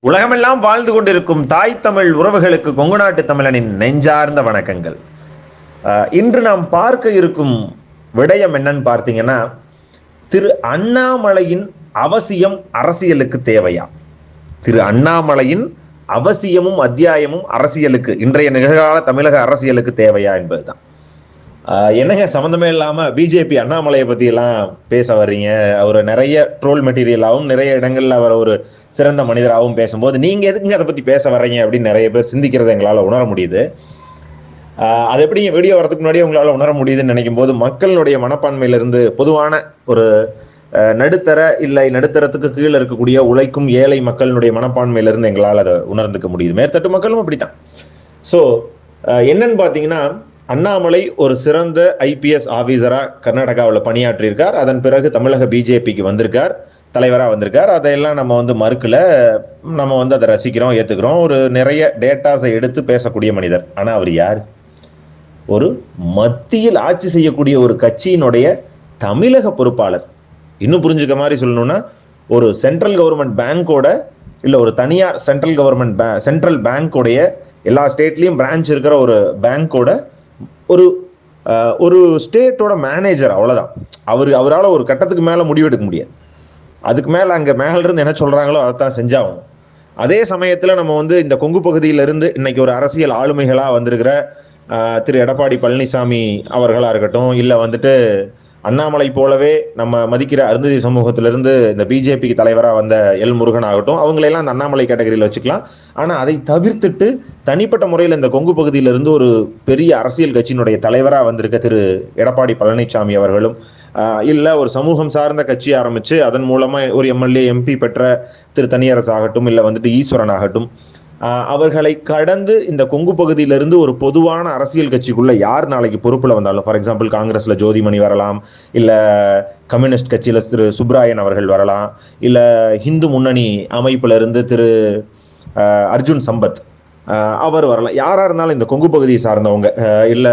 உலகமெல்லாம் வாழ்ந்து கொண்டிருக்கும் தாய் தமிழ் உறவுகளுக்கு கொங்கு நாட்டு தமிழனின் நெஞ்சார்ந்த வணக்கங்கள் அஹ், இன்று நாம் பார்க்க இருக்கும் விடயம் என்னன்னு பார்த்தீங்கன்னா திரு அண்ணாமலையின் அவசியம் அரசியலுக்கு தேவையா திரு அண்ணாமலையின் அவசியமும் அத்தியாயமும் அரசியலுக்கு இன்றைய நிகழ்கால தமிழக அரசியலுக்கு தேவையா என்பதுதான் ஆஹ் என்னங்க சம்மந்தமே இல்லாம பிஜேபி அண்ணாமலையை பத்தி எல்லாம் பேச வர்றீங்க அவர் நிறைய ட்ரோல் மெட்டீரியலாகவும் நிறைய இடங்கள்ல அவர் ஒரு சிறந்த மனிதராகவும் பேசும்போது நீங்க எதுக்குங்க அதை பத்தி பேச வர்றீங்க அப்படின்னு நிறைய பேர் சிந்திக்கிறதை எங்களால உணர முடியுது ஆஹ் அது எப்படி வீடியோ வரதுக்கு முன்னாடியே உங்களால உணர முடியுதுன்னு நினைக்கும் போது மக்களுடைய மனப்பான்மையிலிருந்து பொதுவான ஒரு ஆஹ் நடுத்தர இல்லை நடுத்தரத்துக்கு கீழே இருக்கக்கூடிய உழைக்கும் ஏழை மக்களினுடைய மனப்பான்மையிலிருந்து எங்களால் அதை உணர்ந்துக்க முடியுது மேற்தட்டு மக்களும் அப்படித்தான் ஸோ என்னன்னு பார்த்தீங்கன்னா அண்ணாமலை ஒரு சிறந்த ஐபிஎஸ் ஆஃபீஸராக கர்நாடகாவில் பணியாற்றியிருக்கார் அதன் பிறகு தமிழக பிஜேபிக்கு வந்திருக்கார் தலைவராக வந்திருக்கார் அதையெல்லாம் நம்ம வந்து மறுக்கல நம்ம வந்து அதை ரசிக்கிறோம் ஏற்றுக்கிறோம் ஒரு நிறைய டேட்டாஸை எடுத்து பேசக்கூடிய மனிதர் ஆனால் அவர் யார் ஒரு மத்தியில் ஆட்சி செய்யக்கூடிய ஒரு கட்சியினுடைய தமிழக பொறுப்பாளர் இன்னும் புரிஞ்சுக்க மாதிரி சொல்லணும்னா ஒரு சென்ட்ரல் கவர்மெண்ட் பேங்கோட இல்லை ஒரு தனியார் சென்ட்ரல் கவர்மெண்ட் பே சென்ட்ரல் பேங்கோடைய எல்லா ஸ்டேட்லேயும் பிரான்ச் இருக்கிற ஒரு பேங்கோட ஒரு அஹ், ஒரு ஸ்டேட்டோட மேனேஜர் அவ்வளோதான் அவர் அவரால் ஒரு கட்டத்துக்கு மேலே முடிவெடுக்க முடியாது அதுக்கு மேலே அங்கே மேலிருந்து என்ன சொல்கிறாங்களோ அதை தான் செஞ்சாகணும் அதே சமயத்தில் நம்ம வந்து இந்த கொங்கு பகுதியிலிருந்து இன்னைக்கு ஒரு அரசியல் ஆளுமைகளாக வந்திருக்கிற ஆஹ், திரு எடப்பாடி பழனிசாமி அவர்களாக இருக்கட்டும் இல்லை வந்துட்டு அண்ணாமலை போலவே நம்ம மதிக்கிற அருந்ததி சமூகத்திலிருந்து இந்த பிஜேபிக்கு தலைவராக வந்த எல் முருகன் ஆகட்டும் அவங்களையெல்லாம் அந்த அண்ணாமலை கேட்டகரியில் வச்சுக்கலாம் ஆனால் அதை தவிர்த்துட்டு தனிப்பட்ட முறையில் இந்த கொங்கு பகுதியிலிருந்து ஒரு பெரிய அரசியல் கட்சியினுடைய தலைவராக வந்திருக்க திரு எடப்பாடி பழனிசாமி அவர்களும் ஆஹ் இல்ல ஒரு சமூகம் சார்ந்த கட்சி ஆரம்பிச்சு அதன் மூலமா ஒரு எம்எல்ஏ எம்பி பெற்ற திரு தனியரசு ஆகட்டும் இல்ல வந்துட்டு ஈஸ்வரன் ஆகட்டும் ஆஹ் அவர்களை கடந்து இந்த கொங்கு பகுதியிலிருந்து ஒரு பொதுவான அரசியல் கட்சிக்குள்ள யார் நாளைக்கு பொறுப்புல வந்தாலும் ஃபார் எக்ஸாம்பிள் காங்கிரஸ்ல ஜோதிமணி வரலாம் இல்ல கம்யூனிஸ்ட் கட்சியில திரு சுப்ராயன் அவர்கள் வரலாம் இல்ல இந்து முன்னணி அமைப்புல இருந்து திரு ஆஹ் அர்ஜுன் சம்பத் ஆஹ் அவர் வரலாம் யாரா இருந்தாலும் இந்த கொங்கு பகுதியை சார்ந்தவங்க ஆஹ் இல்ல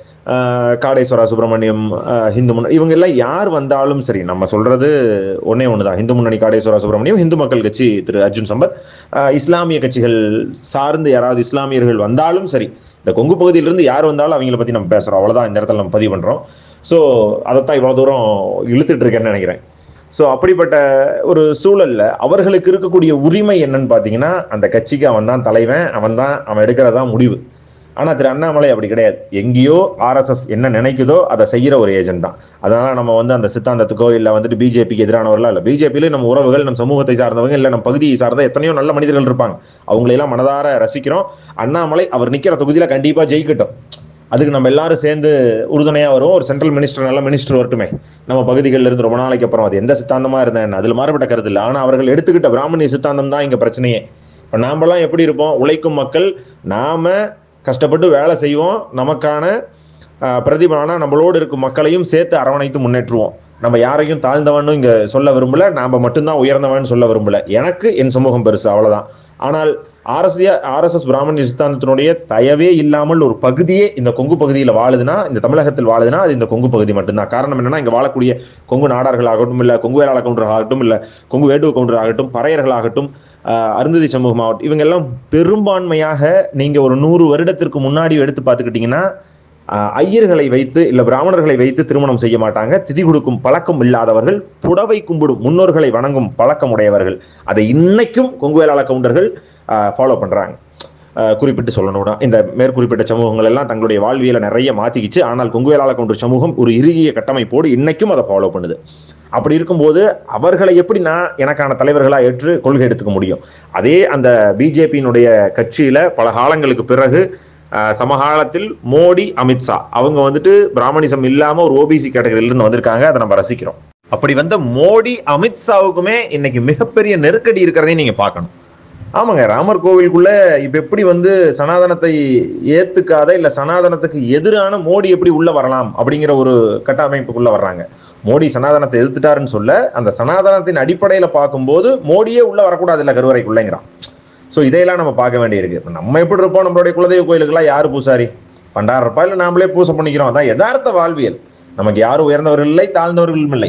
ஆஹ் காடேஸ்வரா சுப்பிரமணியம் ஆஹ் இந்து முன்னணி இவங்க எல்லாம் யார் வந்தாலும் சரி நம்ம சொல்றது ஒன்னே ஒண்ணுதான் இந்து முன்னணி காடேஸ்வரா சுப்பிரமணியம் இந்து மக்கள் கட்சி திரு அர்ஜுன் சம்பத் ஆஹ் இஸ்லாமிய கட்சிகள் சார்ந்து யாராவது இஸ்லாமியர்கள் வந்தாலும் சரி இந்த கொங்கு பகுதியிலிருந்து யார் வந்தாலும் அவங்கள பத்தி நம்ம பேசுறோம் அவ்வளவுதான் இந்த இடத்துல நம்ம பதிவு பண்றோம் ஸோ அதைத்தான் இவ்வளவு தூரம் இழுத்துட்டு இருக்கேன்னு நினைக்கிறேன் ஸோ அப்படிப்பட்ட ஒரு சூழல்ல அவர்களுக்கு இருக்கக்கூடிய உரிமை என்னன்னு பார்த்தீங்கன்னா அந்த கட்சிக்கு அவன் தான் தலைவன் அவன் தான் அவன் எடுக்கிறதா முடிவு ஆனா திரு அண்ணாமலை அப்படி கிடையாது எங்கேயோ ஆர்எஸ்எஸ் என்ன நினைக்குதோ அதை செய்யற ஒரு ஏஜென்ட் தான் அதனால நம்ம வந்து அந்த சித்தாந்தத்துக்கோ இல்ல வந்துட்டு பிஜேபிக்கு எதிரானவர்களா இல்ல பிஜேபியில நம்ம உறவுகள் நம்ம சமூகத்தை சார்ந்தவங்க இல்ல நம்ம பகுதியை சார்ந்த எத்தனையோ நல்ல மனிதர்கள் இருப்பாங்க அவங்களையெல்லாம் மனதார ரசிக்கிறோம் அண்ணாமலை அவர் நிக்கிற தொகுதியில கண்டிப்பா ஜெயிக்கட்டும் அதுக்கு நம்ம எல்லாரும் சேர்ந்து உறுதுணையா வரும் ஒரு சென்ட்ரல் மினிஸ்டர் நல்ல மினிஸ்டர் வரட்டுமே நம்ம பகுதிகளில் இருந்து ரொம்ப நாளைக்கு அப்புறம் அது எந்த சித்தாந்தமா இருந்தா என்ன அதுல மாறுபட்ட கருத்து இல்லை ஆனா அவர்கள் எடுத்துக்கிட்ட பிராமணிய சித்தாந்தம் தான் இங்க பிரச்சனையே இப்ப நாமெல்லாம் எப்படி இருப்போம் உழைக்கும் மக்கள் நாம கஷ்டப்பட்டு வேலை செய்வோம் நமக்கான ஆஹ், பிரதிபலனா நம்மளோடு இருக்கும் மக்களையும் சேர்த்து அரவணைத்து முன்னேற்றுவோம் நம்ம யாரையும் தாழ்ந்தவனும் இங்க சொல்ல விரும்பல நாம மட்டும்தான் உயர்ந்தவன் சொல்ல விரும்பல எனக்கு என் சமூகம் பெருசு அவ்வளவுதான் ஆனால் ஆர்எஸ்ஏ ஆர்எஸ்எஸ் பிராமணிய சித்தாந்தத்தினுடைய தயவே இல்லாமல் ஒரு பகுதியே இந்த கொங்கு பகுதியில் வாழுதுன்னா இந்த தமிழகத்தில் வாழுதுன்னா அது இந்த கொங்கு பகுதி மட்டும்தான் காரணம் என்னன்னா இங்க வாழக்கூடிய கொங்கு நாடார்கள் ஆகட்டும் இல்ல கொங்கு வேளாள கவுண்டர் ஆகட்டும் இல்ல கொங்கு வேட்டுவ கவுண்டர் ஆகட்டும் பறையர்கள் ஆகட்டும் ஆஹ் அருந்ததி சமூகம் ஆகட்டும் இவங்க எல்லாம் பெரும்பான்மையாக நீங்க ஒரு நூறு வருடத்திற்கு முன்னாடி எடுத்து பார்த்துக்கிட்டீங்கன்னா ஆஹ் ஐயர்களை வைத்து இல்ல பிராமணர்களை வைத்து திருமணம் செய்ய மாட்டாங்க திதி கொடுக்கும் பழக்கம் இல்லாதவர்கள் புடவை கும்பிடும் முன்னோர்களை வணங்கும் பழக்கம் உடையவர்கள் அதை இன்னைக்கும் கொங்கு வேளாள கவுண்டர்கள் ஃபாலோ பண்றாங்க ஆஹ் குறிப்பிட்டு சொல்லணும்னா இந்த மேற்குறிப்பிட்ட சமூகங்கள் எல்லாம் தங்களுடைய வாழ்வியலை நிறைய மாத்திக்கிச்சு ஆனால் கொங்கு வேளாள கவுண்டர் சமூகம் ஒரு இறுகிய கட்டமைப்போடு இன்னைக்கும் அதை ஃபாலோ பண்ணுது அப்படி இருக்கும்போது அவர்களை எப்படி நான் எனக்கான தலைவர்களா ஏற்று கொள்கை எடுத்துக்க முடியும் அதே அந்த பிஜேபியினுடைய கட்சியில பல காலங்களுக்கு பிறகு ஆஹ் சமகாலத்தில் மோடி அமித்ஷா அவங்க வந்துட்டு பிராமணிசம் இல்லாம ஒரு ஓபிசி கேட்டகரியில இருந்து வந்திருக்காங்க அதை நம்ம ரசிக்கிறோம் அப்படி வந்த மோடி அமித்ஷாவுக்குமே இன்னைக்கு மிகப்பெரிய நெருக்கடி இருக்கிறதையும் நீங்க பார்க்கணும் ஆமாங்க ராமர் கோவிலுக்குள்ள இப்ப எப்படி வந்து சனாதனத்தை ஏத்துக்காத இல்ல சனாதனத்துக்கு எதிரான மோடி எப்படி உள்ள வரலாம் அப்படிங்கிற ஒரு கட்டமைப்புக்குள்ள வர்றாங்க மோடி சனாதனத்தை எதிர்த்துட்டாருன்னு சொல்ல அந்த சனாதனத்தின் அடிப்படையில பார்க்கும்போது மோடியே உள்ள வரக்கூடாது இல்ல கருவறைக்குள்ளங்கிறான் ஸோ இதையெல்லாம் நம்ம பார்க்க வேண்டியிருக்கு இப்ப நம்ம எப்படி இருப்போம் நம்மளுடைய குலதெய்வ கோயிலுக்கெல்லாம் யாரு பூசாரி பண்டாயிரம் ரூபாயில நாமளே பூசை பண்ணிக்கிறோம் அதான் யதார்த்த வாழ்வியல் நமக்கு யாரும் உயர்ந்தவர்கள் இல்லை தாழ்ந்தவர்களும் இல்லை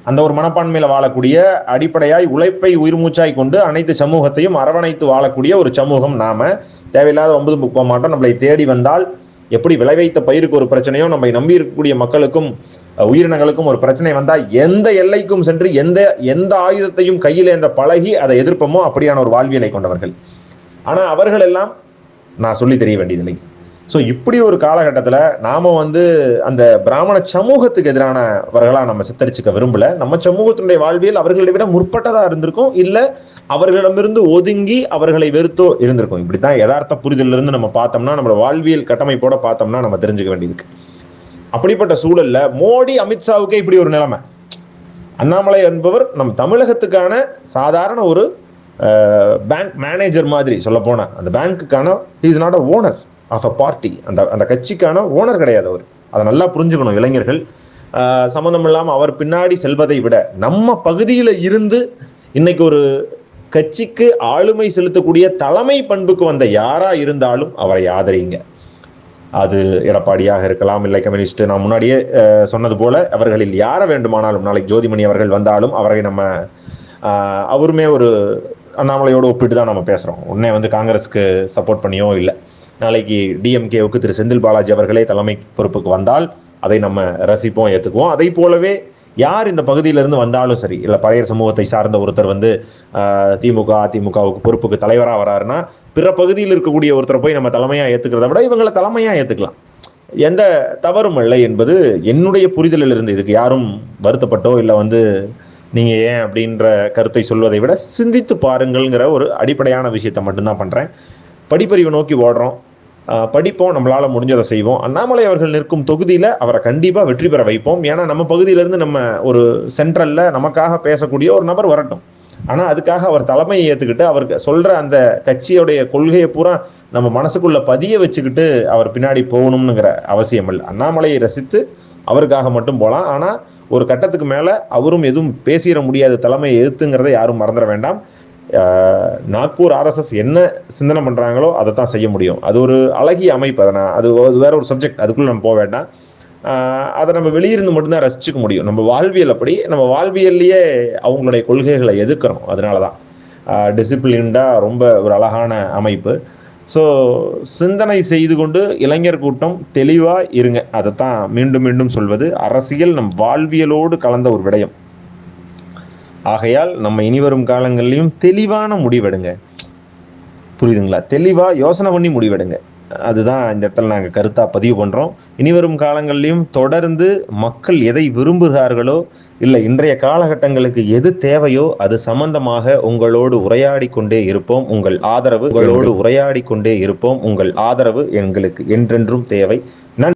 அந்த ஒரு மனப்பான்மையில வாழக்கூடிய அடிப்படையாய் உழைப்பை உயிர்மூச்சாய் கொண்டு அனைத்து சமூகத்தையும் அரவணைத்து வாழக்கூடிய ஒரு சமூகம் நாம தேவையில்லாத ஒன்பது போக மாட்டோம் நம்மளை தேடி வந்தால் எப்படி விளைவைத்த பயிருக்கு ஒரு பிரச்சனையோ நம்மை நம்பி இருக்கக்கூடிய மக்களுக்கும் அஹ், உயிரினங்களுக்கும் ஒரு பிரச்சனை வந்தா எந்த எல்லைக்கும் சென்று எந்த எந்த ஆயுதத்தையும் கையில் ஏந்த பழகி அதை எதிர்ப்போமோ அப்படியான ஒரு வாழ்வியலை கொண்டவர்கள் ஆனா அவர்கள் எல்லாம் நான் சொல்லி தெரிய வேண்டியதில்லை ஸோ இப்படி ஒரு காலகட்டத்தில் நாம வந்து அந்த பிராமண சமூகத்துக்கு எதிரானவர்களா நம்ம சித்தரிச்சுக்க விரும்பல நம்ம சமூகத்தினுடைய வாழ்வியல் அவர்களை விட முற்பட்டதா இருந்திருக்கும் இல்ல அவர்களிடமிருந்து ஒதுங்கி அவர்களை வெறுத்தோ இருந்திருக்கும் இப்படித்தான் யதார்த்த புரிதல்ல இருந்து நம்ம பார்த்தோம்னா நம்மளோட வாழ்வியல் கட்டமைப்போட பார்த்தோம்னா நம்ம தெரிஞ்சுக்க வேண்டியிருக்கு அப்படிப்பட்ட சூழல்ல மோடி அமித்ஷாவுக்கே இப்படி ஒரு நிலைமை அண்ணாமலை என்பவர் நம் தமிழகத்துக்கான சாதாரண ஒரு பேங்க் மேனேஜர் மாதிரி சொல்ல போனா அந்த பேங்க்குக்கான is not a owner of a party அந்த அந்த கட்சிக்கான ஓனர் கிடையாது அவர் அதை நல்லா புரிஞ்சுக்கணும் இளைஞர்கள் ஆஹ் சம்மந்தம் இல்லாமல் அவர் பின்னாடி செல்வதை விட நம்ம பகுதியில் இருந்து இன்னைக்கு ஒரு கட்சிக்கு ஆளுமை செலுத்தக்கூடிய தலைமை பண்புக்கு வந்த யாரா இருந்தாலும் அவரை ஆதரிங்க அது எடப்பாடியாக இருக்கலாம் இல்லை கம்யூனிஸ்ட் நான் முன்னாடியே அஹ், சொன்னது போல அவர்களில் யாரை வேண்டுமானாலும் நாளைக்கு ஜோதிமணி அவர்கள் வந்தாலும் அவரை நம்ம ஆஹ், அவருமே ஒரு அண்ணாமலையோடு ஒப்பிட்டு தான் நம்ம பேசுகிறோம் உடனே வந்து காங்கிரஸ்க்கு சப்போர்ட் பண்ணியோ இல்லை நாளைக்கு டிஎம்கேவுக்கு திரு செந்தில் பாலாஜி அவர்களே தலைமை பொறுப்புக்கு வந்தால் அதை நம்ம ரசிப்போம் ஏற்றுக்குவோம் அதை போலவே யார் இந்த பகுதியிலிருந்து வந்தாலும் சரி இல்லை பழைய சமூகத்தை சார்ந்த ஒருத்தர் வந்து ஆஹ், திமுக அதிமுகவுக்கு பொறுப்புக்கு தலைவராக வராருன்னா பிற பகுதியில் இருக்கக்கூடிய ஒருத்தரை போய் நம்ம தலைமையாக ஏற்றுக்கிறத விட இவங்களை தலைமையாக ஏற்றுக்கலாம் எந்த தவறும் இல்லை என்பது என்னுடைய புரிதலில் இருந்து இதுக்கு யாரும் வருத்தப்பட்டோ இல்லை வந்து நீங்க ஏன் அப்படின்ற கருத்தை சொல்வதை விட சிந்தித்து பாருங்கள்ங்கிற ஒரு அடிப்படையான விஷயத்தை மட்டும்தான் பண்றேன் படிப்பறிவை நோக்கி ஓடுறோம் ஆஹ் படிப்போம் நம்மளால முடிஞ்சதை செய்வோம் அண்ணாமலை அவர்கள் நிற்கும் தொகுதியில அவரை கண்டிப்பா வெற்றி பெற வைப்போம் ஏன்னா நம்ம பகுதியிலிருந்து நம்ம ஒரு சென்ட்ரல்ல நமக்காக பேசக்கூடிய ஒரு நபர் வரட்டும் ஆனா அதுக்காக அவர் தலைமையை ஏத்துக்கிட்டு அவருக்கு சொல்ற அந்த கட்சியுடைய கொள்கையை பூரா நம்ம மனசுக்குள்ள பதிய வச்சுக்கிட்டு அவர் பின்னாடி போகணும்னுங்கிற அவசியம் இல்லை அண்ணாமலையை ரசித்து அவருக்காக மட்டும் போகலாம் ஆனா ஒரு கட்டத்துக்கு மேல அவரும் எதுவும் பேசிட முடியாத தலைமையை எதிர்த்துங்கிறத யாரும் மறந்துட வேண்டாம் ஆஹ் நாக்பூர் ஆர்எஸ்எஸ் என்ன சிந்தனை பண்றாங்களோ அதை தான் செய்ய முடியும் அது ஒரு அழகிய அமைப்பு அதை நான் அது அது வேற ஒரு சப்ஜெக்ட் அதுக்குள்ள நம்ம போக வேண்டாம் ஆஹ் அதை நம்ம வெளியிருந்து மட்டும்தான் ரசிச்சுக்க முடியும் நம்ம வாழ்வியல் அப்படி நம்ம வாழ்வியல்லையே அவங்களுடைய கொள்கைகளை எதிர்க்கிறோம் அதனால தான் டிசிப்ளின்டாக ரொம்ப ஒரு அழகான அமைப்பு ஸோ சிந்தனை செய்து கொண்டு இளைஞர் கூட்டம் தெளிவாக இருங்க அதைத்தான் மீண்டும் மீண்டும் சொல்வது அரசியல் நம் வாழ்வியலோடு கலந்த ஒரு விடயம் ஆகையால் நம்ம இனிவரும் காலங்கள்லையும் தெளிவான முடிவெடுங்க புரியுதுங்களா தெளிவா யோசனை பண்ணி முடிவெடுங்க அதுதான் இந்த இடத்துல நாங்கள் கருத்தாக பதிவு பண்ணுறோம் இனிவரும் காலங்கள்லையும் தொடர்ந்து மக்கள் எதை விரும்புகிறார்களோ இல்லை இன்றைய காலகட்டங்களுக்கு எது தேவையோ அது சம்பந்தமாக உங்களோடு உரையாடி கொண்டே இருப்போம் உங்கள் ஆதரவு உங்களோடு உரையாடி கொண்டே இருப்போம் உங்கள் ஆதரவு எங்களுக்கு என்றென்றும் தேவை